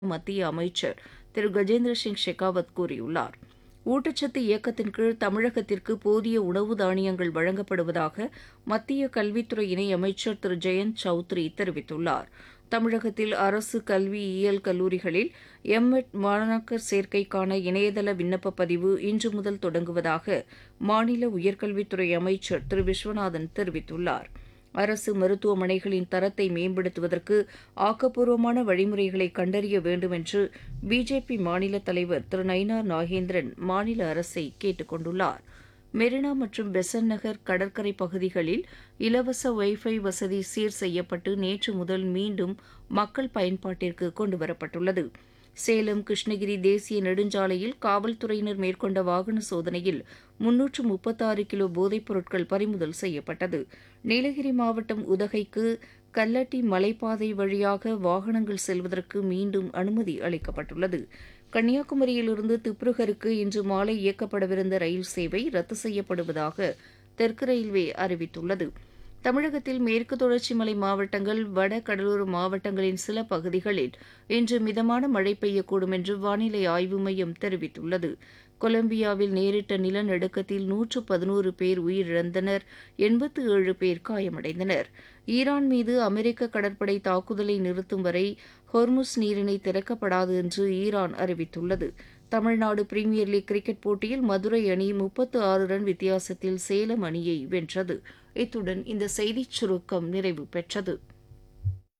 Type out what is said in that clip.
மத்திய அமைச்சர் திரு கஜேந்திர சிங் ஷெகாவத் கூறியுள்ளார் ஊட்டச்சத்து இயக்கத்தின் கீழ் தமிழகத்திற்கு போதிய உணவு தானியங்கள் வழங்கப்படுவதாக மத்திய கல்வித்துறை இணையமைச்சர் திரு ஜெயந்த் சௌத்ரி தெரிவித்துள்ளார் தமிழகத்தில் அரசு கல்வியியல் கல்லூரிகளில் எம்எட் மாணாக்கர் சேர்க்கைக்கான இணையதள விண்ணப்ப பதிவு இன்று முதல் தொடங்குவதாக மாநில உயர்கல்வித்துறை அமைச்சர் திரு விஸ்வநாதன் தெரிவித்துள்ளார் அரசு மருத்துவமனைகளின் தரத்தை மேம்படுத்துவதற்கு ஆக்கப்பூர்வமான வழிமுறைகளை கண்டறிய வேண்டும் என்று பிஜேபி மாநில தலைவர் திரு நயினார் நாகேந்திரன் மாநில அரசை கேட்டுக் கொண்டுள்ளார் மெரினா மற்றும் பெசன்ட் நகர் கடற்கரை பகுதிகளில் இலவச ஒய்ஃபை வசதி சீர் செய்யப்பட்டு நேற்று முதல் மீண்டும் மக்கள் பயன்பாட்டிற்கு கொண்டுவரப்பட்டுள்ளது சேலம் கிருஷ்ணகிரி தேசிய நெடுஞ்சாலையில் காவல்துறையினர் மேற்கொண்ட வாகன சோதனையில் முன்னூற்று முப்பத்தாறு கிலோ போதைப் பொருட்கள் பறிமுதல் செய்யப்பட்டது நீலகிரி மாவட்டம் உதகைக்கு கல்லட்டி மலைப்பாதை வழியாக வாகனங்கள் செல்வதற்கு மீண்டும் அனுமதி அளிக்கப்பட்டுள்ளது கன்னியாகுமரியிலிருந்து திப்ருகருக்கு இன்று மாலை இயக்கப்படவிருந்த ரயில் சேவை ரத்து செய்யப்படுவதாக தெற்கு ரயில்வே அறிவித்துள்ளது தமிழகத்தில் மேற்கு தொடர்ச்சி மலை மாவட்டங்கள் வட கடலோர மாவட்டங்களின் சில பகுதிகளில் இன்று மிதமான மழை பெய்யக்கூடும் என்று வானிலை ஆய்வு மையம் தெரிவித்துள்ளது கொலம்பியாவில் நேரிட்ட நிலநடுக்கத்தில் நூற்று பதினோரு பேர் உயிரிழந்தனர் எண்பத்து ஏழு பேர் காயமடைந்தனர் ஈரான் மீது அமெரிக்க கடற்படை தாக்குதலை நிறுத்தும் வரை ஹொர்முஸ் நீரிணை திறக்கப்படாது என்று ஈரான் அறிவித்துள்ளது தமிழ்நாடு பிரீமியர் லீக் கிரிக்கெட் போட்டியில் மதுரை அணி முப்பத்து ஆறு ரன் வித்தியாசத்தில் சேலம் அணியை வென்றது இத்துடன் இந்த செய்திச் சுருக்கம் நிறைவு பெற்றது